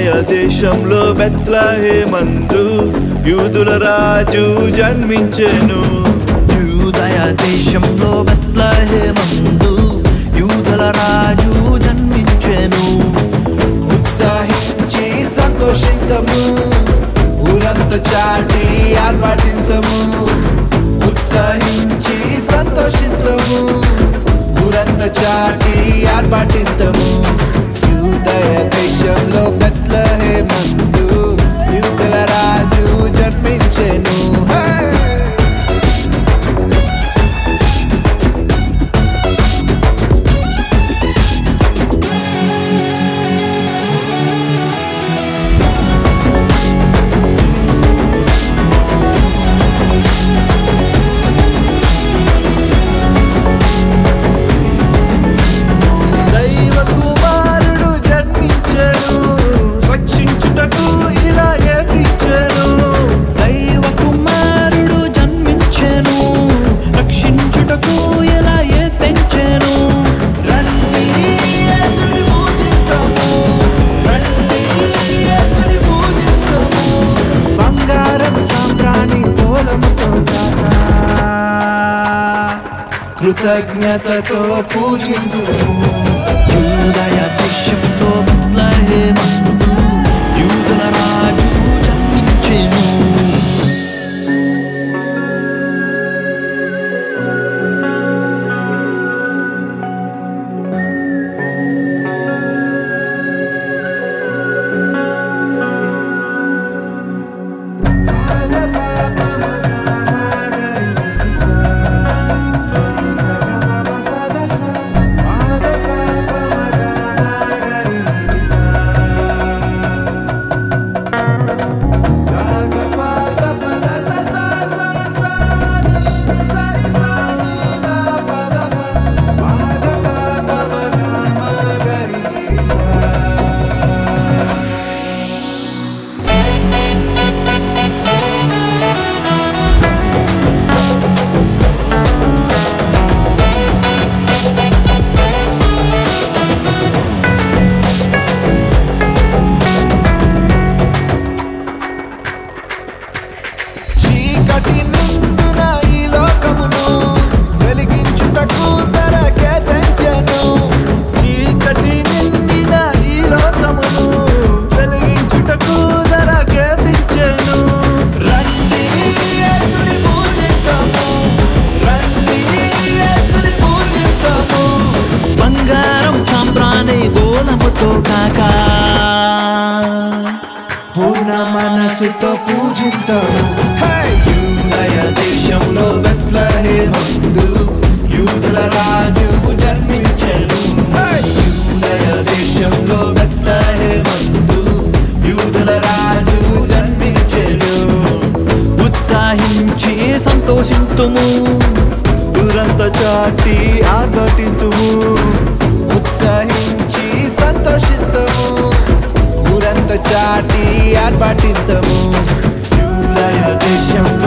యూదయ దేశంలో బెత్లహేమందు యూదుల రాజు జన్మించెను యూదయ దేశంలో బెత్లహేమందు యూదల రాజు జన్మించెను ఉత్సాహించి సంతోషింతము ఊరంత చాటి ఆర్భాటింతము ఉత్సాహించి సంతోషింతము ఊరంత చాటి ఆర్భాటింతము యూదయ దేశంలో బెత్లహేమందు యూదుల రాజు జన్మించెను హే! దైవ కుమారుడు జన్మించెను రక్షించుటకు ఇలా ఎదించెను దైవ కుమారుడు జన్మించెను రక్షించుటకు ఎలా ఏ తెంచెను రండి యేసుని పూజిద్దాము రండి యేసుని పూజిద్దాము బంగారం సాంబ్రాణి తోలముతో కాక కృతజ్ఞతతో పూజిందుము యూదయ దేశంలో బెత్లహేమందు యూదుల రాజు జన్మించెను చీకటి నిండున ఈ లోకమును వెలిగించుటకు ధరకే తెంచెను చీకటి నిండిన ఈ లోకమును వెలిగించుటకు ధరకే తెంచెను రండి యేసుని పూజిద్దాము రండి యేసుని పూజిద్దాము బంగారం సాంబ్రాణి గోలముతో కాక పూర్ణ మనసుతో పూజిద్దాము యూదయ దేశంలో బెత్లహేమందు యూదుల రాజు జన్మించెను యూదయ దేశంలో బెత్లహేమందు యూదుల రాజు జన్మించెను ఉత్సాహించి సంతోషింతుము ఊరంత చాటి ఆర్భటింతుము ఉత్సాహించి సంతోషిద్దాము ఊరంత చాటి ఆర్భటిద్దాము యూదయ దేశంలో